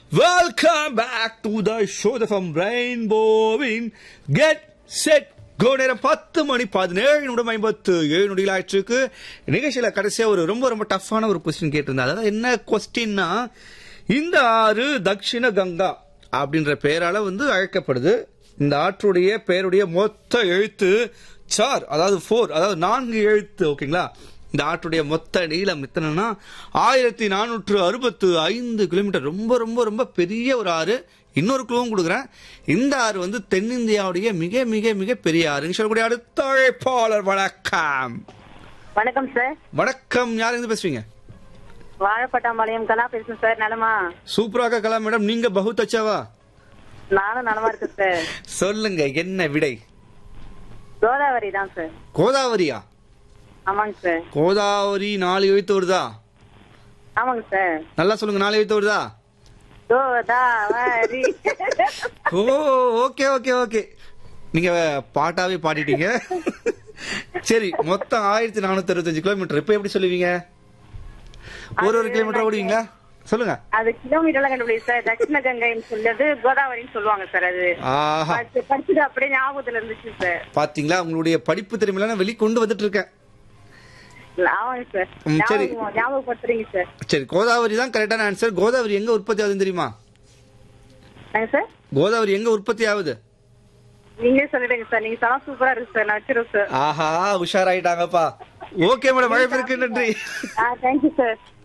Welcome back to the show the from ரெயின்போவின் get set go நேரம் பத்து மணி பதினேழு நிமிடம் ஐம்பத்து ஏழு நொடிகள் ஆயிடுச்சு நிகழ்ச்சியில கடைசியா ஒரு ரொம்ப ரொம்ப டஃப்பான ஒரு கொஸ்டின் கேட்டிருந்தேன் அதாவது என்ன கொஸ்டின்னா இந்த ஆறு தக்ஷிண கங்கா அப்படின்ற பெயரால வந்து அழைக்கப்படுது இந்த ஆற்றுடைய பெயருடைய மொத்த எழுத்து சார் அதாவது ஃபோர் அதாவது நான்கு எழுத்து ஓகேங்களா இந்த ஆற்றுடைய மொத்த நீளம் எத்தனைன்னா ஆயிரத்தி நானூற்று அறுபத்து ஐந்து கிலோமீட்டர் ரொம்ப ரொம்ப ரொம்ப பெரிய ஒரு ஆறு இன்னொரு குழுவும் கொடுக்குறேன் இந்த ஆறு வந்து தென்னிந்தியாவுடைய மிக மிக மிக பெரிய ஆறுன்னு சொல்லக்கூடிய அடுத்த அழைப்பாளர் வணக்கம் வணக்கம் சார் வணக்கம் யார் இருந்து பேசுவீங்க வாழைப்பட்டாம்பாளையம் கலா பேசுறேன் சார் நலமா சூப்பராக கலா மேடம் நீங்க பகுத் அச்சாவா நானும் நலமா இருக்கேன் சார் சொல்லுங்க என்ன விடை கோதாவரி தான் சார் கோதாவரியா ஆமாங்க சார் கோதாவரி நாலு எழுத்து வருதா ஆமாங்க சார் நல்லா சொல்லுங்க நாலு எழுத்து வருதா Godavari oh okay okay okay நீங்க பாட்டாவே பாடிட்டீங்க சரி மொத்தம் ஆயிரத்தி நானூத்தி அறுபத்தஞ்சு கிலோமீட்டர் இப்ப எப்படி சொல்லுவீங்க ஒரு ஒரு கிலோமீட்டர் ஓடுவீங்களா சொல்லுங்க அது கிலோமீட்டர்லாம் கண்டுபிடி சார் தட்சிண கங்கைன்னு சொல்றது கோதாவரின்னு சொல்லுவாங்க சார் அது ஆஹா அது படிச்சுட்டு அப்படியே ஞாபகத்துல இருந்துச்சு சார் பாத்தீங்களா உங்களுடைய படிப்பு திறமையில நான் வெளி கொண்டு வந்துட்டு இருக்கேன் ஆமாங்க சார் ம், சரி. ஞாபகம் ஞாபகப்படுத்துறீங்க சார் சரி கோதாவரி தான் கரெக்டான ஆன்சர் கோதாவரி எங்க உற்பத்தி ஆகுதுன்னு தெரியுமா நாங்க சார் கோதாவரி எங்க உற்பத்தி ஆகுது நீங்களே சொல்லிடுங்க சார் நீங்க சொன்னா சூப்பரா இருக்கு சார் நான் வச்சிருக்கேன் சார் ஆஹா உஷாராயிட்டாங்கப்பா ஓகே மேடம் அழைப்பிற்கு நன்றி ஆ தேங்க்யூ சார்